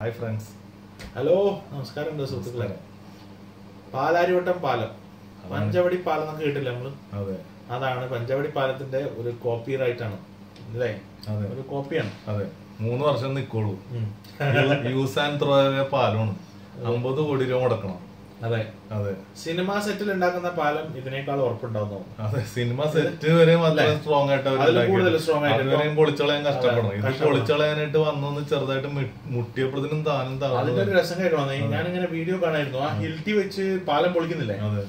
Hi friends hello നമസ്കാരം ഉണ്ട് സുഹൃത്തുക്കളെ പാലാരിവട്ടം പാലം പഞ്ചവടി പാലം എന്നൊക്കെ കേട്ടില്ല നമ്മള് അതെ അതാണ് പഞ്ചവടി പാലത്തിന്റെ ഒരു കോപ്പി റൈറ്റ് ആണ് അല്ലേ അതെ ഒരു കോപ്പിയാണ് അതെ മൂന്ന് വർഷം നിക്കോളൂ ഉം. യൂസ് ആൻഡ് ത്രോ പാലമാണ് അമ്പത് കോടി രൂപ മുടക്കണം അതെ അതെ സിനിമാ സെറ്റിൽ ഉണ്ടാക്കുന്ന പാലം ഇതിനേക്കാൾ ഉറപ്പുണ്ടാവുന്നു അതെ സിനിമ സെറ്റ് വരെ മാത്രം സ്ട്രോങ് ആയിട്ട് അവർ അതിൽ കൂടുതൽ strong ആയിട്ട് അതുവരെയും പൊളിച്ചളയാൻ കഷ്ടപ്പെടണം ഇത് കഷ്ടപ്പെടണം. പൊളിച്ചളയാനായിട്ട് വന്നൊന്ന് ചെറുതായിട്ട് മി- മുട്ടിയപ്പോഴത്തേനും താനും അതിന്റെ താഴ്ന്നു ഒരു രസം കേൾക്കണോ ഞാനിങ്ങനെ വീഡിയോ കാണായിരുന്നു ആ ഹിൽറ്റി വെച്ച് പാലം പൊളിക്കുന്നില്ലേ അതെ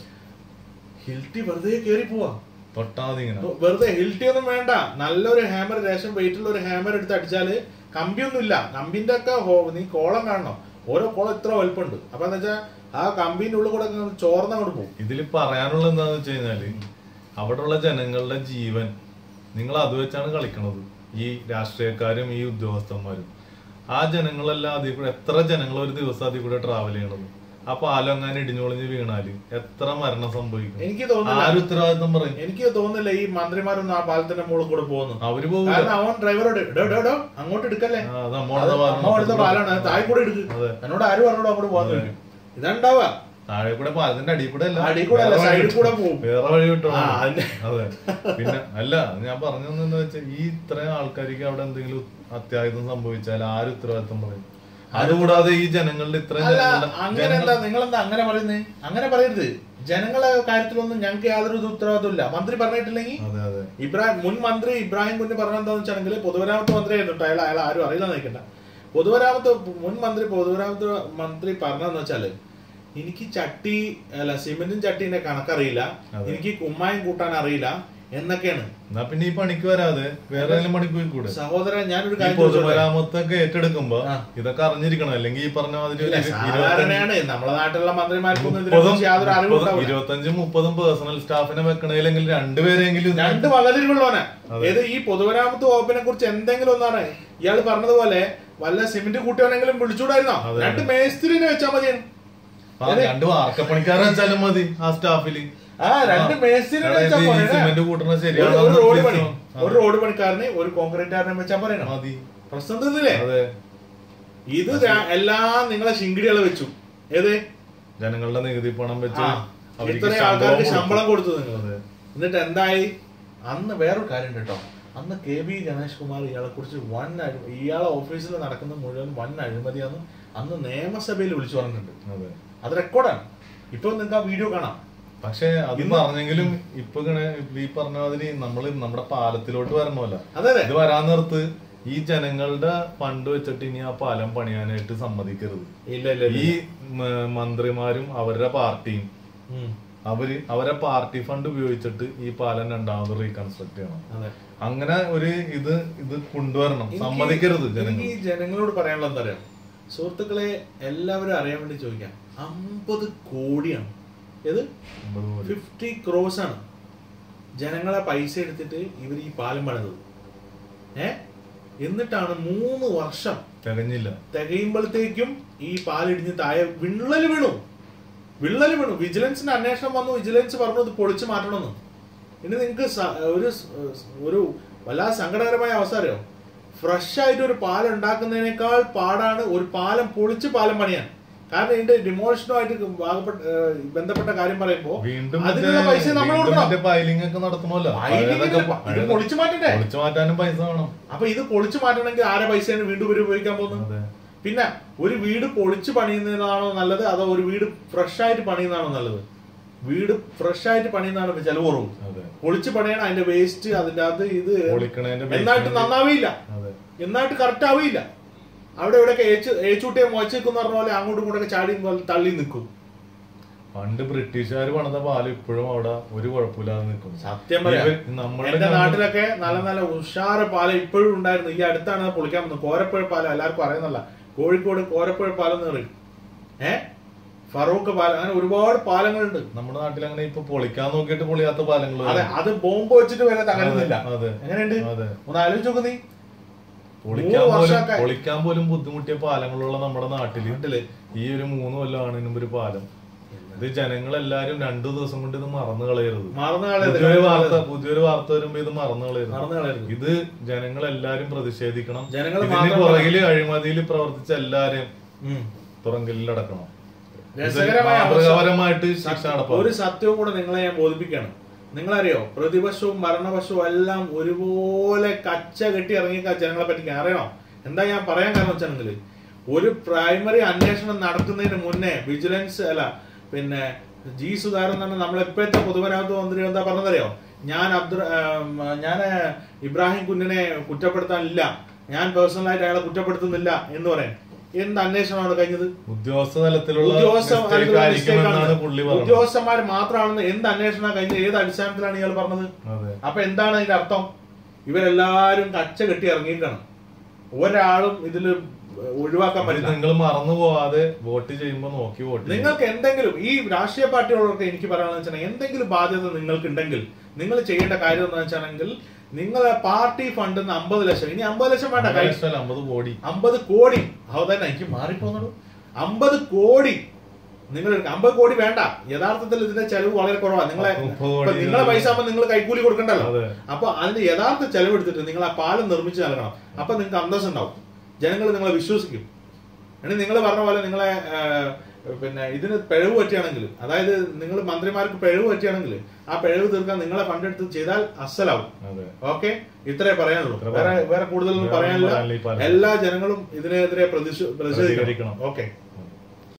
ഹിൽറ്റി വെറുതെ കേറി പോവാ തൊട്ടാ മതി ഇങ്ങനെ വെറുതെ ഹിൽറ്റി ഒന്നും വേണ്ട നല്ലൊരു ഹാമർ ലേശം വെയിറ്റ് ഉള്ള ഒരു ഹാമർ എടുത്ത് അടിച്ചാല് കമ്പിയൊന്നും ഇല്ല കമ്പിന്റെ ഒക്കെ ഹോ- നീ കോളം കാണണം ഓരോ കോളം ഇത്ര വലുപ്പമുണ്ട് അപ്പൊ എന്താ വെച്ചാൽ ആ കമ്പിന്റെ ഉള്ളിൽ കൂടെ അങ്ങ് ചോർന്ന് അങ്ങോട്ട് പോകും ഇതിൽ പറയാനുള്ള എന്താന്ന് വെച്ച് കഴിഞ്ഞാല് അവിടെയുള്ള ജനങ്ങളുടെ ജീവൻ നിങ്ങൾ അത് വെച്ചാണ് കളിക്കണത് ഈ രാഷ്ട്രീയക്കാരും ഈ ഉദ്യോഗസ്ഥന്മാരും ആ ജനങ്ങളെല്ലാം അതിൽ കൂടെ എത്ര ജനങ്ങൾ ഒരു ദിവസം അതിൽ കൂടെ ട്രാവൽ ചെയ്യണത് ആ പാലം അങ്ങനെ ഇടിഞ്ഞൊളിഞ്ഞ് വീണാല് എത്ര മരണം സംഭവിക്കും എനിക്ക് തോന്നുന്നില്ല ആര് ഉത്തരവാദിത്തം പറയും എനിക്ക് തോന്നുന്നില്ല ഈ മന്ത്രിമാരൊന്നും ആ പാലത്തിന്റെ മുകളിൽ കൂടെ പോകുന്നു അവര് പോകില്ല കാരണം അവൻ ഡ്രൈവറോട് ഡോ ഡോ ഡോ അങ്ങോട്ട് എടുക്കല്ലേ ആ, അത് അത് നമ്മളുടെ അമ്മ എടുത്ത പാലാണ് അത് താഴെ കൂടെ എടുക്ക് അതെ. എന്നോട് ആര് പറഞ്ഞോട് അങ്ങോട്ട് പോകാൻ ചോദിക്കും ഇതാണ്ടാവുക താഴെ കൂടെ പാലത്തിന്റെ അടിയിൽ കൂടെ അല്ല അടിയിൽ കൂടെ അല്ല, വേറെ വഴി സൈഡിൽ കിട്ടും. കൂടെ പോകും. വേറെ വഴി കിട്ടും ആ, അതിന്റെ- അതെ പിന്നെ അല്ല ഞാൻ പറഞ്ഞതെന്ന് വെച്ചാൽ ഈ ഇത്രയും ആൾക്കാർക്ക് അവിടെ എന്തെങ്കിലും അത്യാഹിതം സംഭവിച്ചാൽ ആര് ഉത്തരവാദിത്തം പറയും അതുകൂടാതെ ഈ ജനങ്ങളുടെ ഇത്രയും അല്ല ജനങ്ങളുടെ അങ്ങനെ എന്താ നിങ്ങൾ എന്താ അങ്ങനെ പറയുന്നത് അങ്ങനെ പറയരുത് ജനങ്ങളെ കാര്യത്തിലൊന്നും ഞങ്ങൾക്ക് യാതൊരു ഇത് ഉത്തരവാദിത്തമില്ല മന്ത്രി പറഞ്ഞിട്ടില്ലെങ്കിൽ അതെ അതെ ഇബ്രാഹിം മുൻ മന്ത്രി ഇബ്രാഹിം കുഞ്ഞ് പറഞ്ഞെന്താന്ന് വെച്ചാണെങ്കിൽ പൊതുമരാമത്ത് മന്ത്രിയായിരുന്നു കേട്ടോ അയാൾ അയാൾ ആരും അറിയില്ല നയിക്കണ്ട പൊതുമരാമത്ത് മുൻ മന്ത്രി പൊതുമരാമത്ത് മന്ത്രി പറഞ്ഞതെന്ന് വെച്ചാല് എനിക്ക് ചട്ടി അല്ല സിമെന്റും ചട്ടീന്റെ കണക്കറിയില്ല അതെ. എനിക്ക് കുമ്മായം കൂട്ടാൻ അറിയില്ല എന്നൊക്കെയാണ് എന്നാ പിന്നെ ഈ പണിക്ക് വരാതെ വേറെ ഏതെങ്കിലും പണിക്ക് പോയിക്കൂടെ സഹോദരൻ ഞാനൊരു ഈ കാര്യം ചോദിച്ചോട്ടെ? പൊതുമരാമത്തൊക്കെ ഏറ്റെടുക്കുമ്പോ ആ. ഇതൊക്കെ അറിഞ്ഞിരിക്കണം അല്ലെങ്കിൽ ഈ പറഞ്ഞ മാതിരി ഇല്ല, ഒരു ഇരുപത്തഞ്ച് സാധാരണയാണ് നമ്മളെ നാട്ടിലുള്ള മന്ത്രിമാർക്കൊന്നും മുപ്പതും ഇതിനെക്കുറിച്ച് യാതൊരു അറിവും മുപ്പതും ഉണ്ടാവില്ല ഇരുപത്തഞ്ചും മുപ്പതും പേഴ്സണൽ സ്റ്റാഫിനെ വെക്കണേലെങ്കിൽ രണ്ടുപേരെങ്കിലും രണ്ട് വകതിരിവുള്ളവനാ ഏത് ഈ പൊതുമരാമത്ത് വകുപ്പിനെ കുറിച്ച് എന്തെങ്കിലും ഒന്നാണ് ഇയാൾ പറഞ്ഞതുപോലെ വല്ല സിമെന്റ് കൂട്ടിയവനെങ്കിലും വിളിച്ചുകൂടായിരുന്നോ അതെ. രണ്ട് മേസ്ത്രിനെ വെച്ചാൽ മതി ആ, രണ്ട് വാർക്കപ്പണിക്കാരെ വെച്ചാലും മതി ആ സ്റ്റാഫില് ആ രണ്ട് മേസ്ത്രിനെ വെച്ചാൽ പോരെ. സിമെന്റ് കൂട്ടണ ഒരു- ശരിയാണോ ഒരു റോഡ് പണി ആ, ഒരു റോഡ് പണിക്കാരനെ ഒരു കോൺക്രീറ്റുകാരനെ വെച്ചാൽ പറയണം മതി പ്രശ്നം തീർന്നില്ലേ അതെ ഇത് രാ- എല്ലാം നിങ്ങളെ ശിങ്കിടികളെ വെച്ചു ഏത് ജനങ്ങളുടെ നികുതി പണം വെച്ച് ആ അവർക്ക് ഇത്രയും ആൾക്കാർക്ക് ശമ്പളം ശമ്പളം കൊടുത്തു നിങ്ങൾ അതെ. എന്നിട്ട് എന്തായി അന്ന് വേറൊരു കാര്യം കേട്ടോ അന്ന് കെ ബി ഗണേഷ് കുമാർ ഇയാളെ കുറിച്ച് വൻ അഴി ഇയാളെ ഓഫീസിൽ നടക്കുന്ന മുഴുവൻ വൻ അഴിമതിയാന്ന് അന്ന് നിയമസഭയിൽ വിളിച്ചു പറഞ്ഞിട്ടുണ്ട് അതെ അത് റെക്കോർഡാണ് ഇപ്പൊ നിങ്ങൾക്ക് ആ വീഡിയോ കാണാം പക്ഷെ അത് പറഞ്ഞെങ്കിലും ഇപ്പൊ ഇങ്ങനെ ഈ പറഞ്ഞ മാതിരി നമ്മള് നമ്മുടെ പാലത്തിലോട്ട് വരണമല്ല അതെ അതെ ഇത് വരാൻ നിർത്ത് ഈ ജനങ്ങളുടെ ഫണ്ട് വെച്ചിട്ട് ഇനി ആ പാലം പണിയാനായിട്ട് സമ്മതിക്കരുത് ഇല്ല ഇല്ല ഇല്ല ഈ മ- മന്ത്രിമാരും അവരുടെ പാർട്ടിയും ഉം. അവര് അവരെ പാർട്ടി ഫണ്ട് ഉപയോഗിച്ചിട്ട് ഈ പാലം രണ്ടാമത് റീകൺസ്ട്രക്ട് ചെയ്യണം അതെ അങ്ങനെ ഒരു ഇത് ഇത് കൊണ്ടുവരണം എനിക്ക് സമ്മതിക്കരുത് ജനങ്ങൾ എനിക്ക് ഈ ജനങ്ങളോട് പറയാനുള്ള എന്താ പറയാ സുഹൃത്തുക്കളെ എല്ലാവരും അറിയാൻ വേണ്ടി ചോദിക്കാം അമ്പത് കോടിയാണ് ഏത് അമ്പത് കോടി. ഫിഫ്റ്റി ക്രോസ് ആണ് ജനങ്ങളെ പൈസ എടുത്തിട്ട് ഇവർ ഈ പാലം പണിതത് ഏ എന്നിട്ടാണ് മൂന്ന് വർഷം തികഞ്ഞില്ല തികയുമ്പോഴത്തേക്കും ഈ പാലിടിഞ്ഞ് താഴെ വിള്ളല് വീണു വിള്ളല് വീണു വിജിലൻസിന്റെ അന്വേഷണം വന്നു വിജിലൻസ് പറഞ്ഞു ഇത് പൊളിച്ചു മാറ്റണമെന്ന് ഇനി നിങ്ങൾക്ക് സ- ഒരു സ്- ഒരു വല്ലാതെ സങ്കടകരമായ അവസ്ഥ അറിയോ ഫ്രഷ് ആയിട്ട് ഒരു പാലം ഉണ്ടാക്കുന്നതിനേക്കാൾ പാടാണ് ഒരു പാലം പൊളിച്ച് പാലം പണിയാൻ കാരണം ഇതിന്റെ ഡിമോഷനുമായിട്ട് ഭാഗപ്പെട്ട ഏഹ് ബന്ധപ്പെട്ട കാര്യം പറയുമ്പോ വീണ്ടും അതിനുള്ള പൈസ നമ്മൾ കൊടുക്കണം പൈലിംഗ് ഒക്കെ നടത്തണമല്ലോ Piling പഴയതൊക്കെ ഇല്ല, ഇത് പഴയതൊക്കെ പൊളിച്ചു മാറ്റണ്ടേ പൊളിച്ചു മാറ്റാനും പൈസ വേണം അപ്പൊ ഇത് പൊളിച്ചു മാറ്റണമെങ്കിൽ ആരെ പൈസയാണ് വീണ്ടും ഇവർ ഉപയോഗിക്കാൻ പോകുന്നത് അതെ പിന്നെ ഒരു വീട് പൊളിച്ച് പണിയുന്നതാണോ നല്ലത് അതോ ഒരു വീട് ഫ്രഷ് ആയിട്ട് പണിയുന്നതാണോ നല്ലത് വീട് ഫ്രഷ് ആയിട്ട് പണിയുന്നതാണ് ഇപ്പൊ ചെലവ് കുറവ് അതെ പൊളിച്ച് പണിയണം അതിന്റെ വേസ്റ്റ് അതിന്റെ അത് ഇത് പൊളിക്കണേന്റെ എന്നായിട്ട് basement- നന്നാവില്ല അതെ എന്നായിട്ട് കറക്റ്റ് ആവില്ല അവിടെ ഇവിടെയൊക്കെ ഏച്ച് ഏച്ചൂട്ടിയെ മോച്ചേക്കും പറഞ്ഞ പോലെ അങ്ങോട്ടും ഇങ്ങോട്ടൊക്കെ ചാടി തള്ളി നിൽക്കും പണ്ട് ബ്രിട്ടീഷുകാർ പണിത പാലം ഇപ്പോഴും അവിടെ ഒരു കുഴപ്പമില്ലാതെ നിൽക്കും സത്യം പറയാം ഇവർ- നമ്മളുടെ എന്റെ നാട്ടിലൊക്കെ നല്ല നല്ല ഉഷാറ് പാലം ഇപ്പോഴും ഉണ്ടായിരുന്നു ഈ അടുത്താണ് അത് പൊളിക്കാൻ വന്നത് കോരപ്പുഴ പാലം എല്ലാവർക്കും അറിയുന്നല്ല കോഴിക്കോട് കോരപ്പുഴ പാലം എന്ന് പറയും ഏ ഫറൂഖ് പാലം അങ്ങനെ ഒരുപാട് പാലങ്ങളുണ്ട് നമ്മുടെ നാട്ടിൽ അങ്ങനെ ഇപ്പൊ പൊളിക്കാൻ നോക്കിയിട്ട് പൊളിയാത്ത പാലങ്ങൾ അതെ അത് ബോംബ് വെച്ചിട്ട് വരെ തകരുന്നില്ല അതെ എങ്ങനെയുണ്ട് അതെ ഒന്ന് ആലോചിച്ച് നോക്ക് നീ പൊളിക്കാൻ മൂന്ന് പോലും വർഷമൊക്കെ- പൊളിക്കാൻ പോലും ബുദ്ധിമുട്ടിയ പാലങ്ങളുള്ള നമ്മുടെ നാട്ടില് നാട്ടില് ഈ ഒരു മൂന്ന് കൊല്ലമാണ് ഇതിനും ഒരു പാലം ഇത് ജനങ്ങളെല്ലാരും രണ്ടു ദിവസം കൊണ്ട് ഇത് മറന്നു കളയരുത് മറന്നു കളയരുത്. പുതിയൊരു വാർത്ത പുതിയൊരു വാർത്ത വരുമ്പോ ഇത് മറന്നു കളയരുത് മറന്നു കളയരുത് ഇത് ജനങ്ങളെല്ലാരും പ്രതിഷേധിക്കണം ജനങ്ങൾ ഇതിന് മാത്രം പുറകില് അഴിമതിയിൽ പ്രവർത്തിച്ച എല്ലാരെയും ഉം. തുറങ്കലിൽ അടക്കണം രസകരമായ അവസ്ഥ. മാതൃകാപരമായിട്ട് ശിക്ഷ സത്യം- നടപ്പാക്കും ഒരു സത്യവും കൂടെ നിങ്ങളെ ഞാൻ ബോധിപ്പിക്കുകയാണ് നിങ്ങളറിയോ പ്രതിപക്ഷവും ഭരണപക്ഷവും എല്ലാം ഒരുപോലെ കച്ച കെട്ടി ഇറങ്ങിയ ജനങ്ങളെ പറ്റി അറിയണോ എന്താ ഞാൻ പറയാൻ കാരണം വെച്ചാണെങ്കിൽ ഒരു പ്രൈമറി അന്വേഷണം നടത്തുന്നതിന് മുന്നേ വിജിലൻസ് അല്ല പിന്നെ ജി സുധാകരൻ തന്നെ നമ്മളെപ്പോഴത്തെ പൊതുമരാമത്ത് മന്ത്രി എന്താ പറഞ്ഞതറിയോ ഞാൻ അബ്ദുൾ ഞാൻ ഇബ്രാഹിം കുഞ്ഞിനെ കുറ്റപ്പെടുത്താനില്ല ഞാൻ പേഴ്സണലായിട്ട് അയാളെ കുറ്റപ്പെടുത്തുന്നില്ല എന്ന് പറയാൻ എന്ത് അന്വേഷണമാണ് കഴിഞ്ഞത് ഉദ്യോഗസ്ഥ തലത്തിലുള്ള ഉദ്യോഗസ്ഥ mistake ആയിട്ടുള്ള ആയിരിക്കുമെന്നാണ് mistake ആണ്. പുള്ളി പറഞ്ഞത് ഉദ്യോഗസ്ഥന്മാർ മാത്രമാണെന്ന് എന്ത് അന്വേഷണം കഴിഞ്ഞ ഏത് അടിസ്ഥാനത്തിലാണ് ഇയാൾ പറഞ്ഞത് അതെ അപ്പൊ എന്താണ് അതിന്റെ അർത്ഥം ഇവരെല്ലാരും കച്ച കെട്ടി ഇറങ്ങിയിട്ടാണ് ഒരാളും ഇതിൽ ഒഴിവാക്കാൻ പറ്റില്ല നിങ്ങൾ മറന്നു പോവാതെ വോട്ട് ചെയ്യുമ്പോ നോക്കി വോട്ട് ചെയ്യണം. നിങ്ങൾക്ക് എന്തെങ്കിലും ഈ രാഷ്ട്രീയ പാർട്ടികളൊക്കെ എനിക്ക് പറയാണെന്ന് വെച്ചാൽ എന്തെങ്കിലും ബാധ്യത നിങ്ങൾക്ക് ഉണ്ടെങ്കിൽ നിങ്ങൾ ചെയ്യേണ്ട കാര്യം എന്ന് വെച്ചാണെങ്കിൽ നിങ്ങളെ പാർട്ടി ഫണ്ട് അമ്പത് ലക്ഷം ഇനി അമ്പത് ലക്ഷം വേണ്ട അമ്പത് കഴിഞ്ഞ ലക്ഷം അല്ല, അമ്പത് കോടി അമ്പത് കോടി അത് തന്നെ എനിക്ക് മാറിപ്പോന്നുള്ളൂ അമ്പത് കോടി നിങ്ങൾ എടുക്ക- അമ്പത് കോടി വേണ്ട യഥാർത്ഥത്തിൽ ഇതിന്റെ ചെലവ് വളരെ കുറവാണ് നിങ്ങളെ പത്ത് മുപ്പത് ഇപ്പൊ കോടി നിങ്ങളെ പൈസ ആകുമ്പോൾ നിങ്ങൾ കൈക്കൂലി കൊടുക്കണ്ടല്ലോ അതെ അപ്പൊ അതിന്റെ യഥാർത്ഥ ചെലവ് എടുത്തിട്ട് നിങ്ങൾ ആ പാലം നിർമ്മിച്ച് നൽകണം അപ്പൊ നിങ്ങൾക്ക് അന്തസ് ഉണ്ടാവും ജനങ്ങൾ നിങ്ങളെ വിശ്വസിക്കും ഇനി നിങ്ങൾ പറഞ്ഞ പോലെ നിങ്ങളെ ആ, പിന്നെ ഇതിന് പിഴവ് പറ്റുകയാണെങ്കിൽ അതായത് നിങ്ങൾ മന്ത്രിമാർക്ക് പിഴവ് പറ്റുകയാണെങ്കിൽ ആ പിഴവ് തീർക്കാൻ നിങ്ങളെ ഫണ്ട് എടുത്ത് ചെയ്താൽ അസലാവും അതെ ഓക്കെ ഇത്രേ പറയാനുള്ളൂ ഇത്രേ വേറെ പറയാനുള്ളൂ. വേറെ കൂടുതലൊന്നും വേറെ ഒന്നും പറയാനില്ല പറയാനില്ല ഈ പറഞ്ഞത്. എല്ലാ ജനങ്ങളും ഇതിനെതിരെ പ്രതിഷേ- പ്രതിഷേധിക്കണം പ്രതികരിക്കണം. ഓക്കെ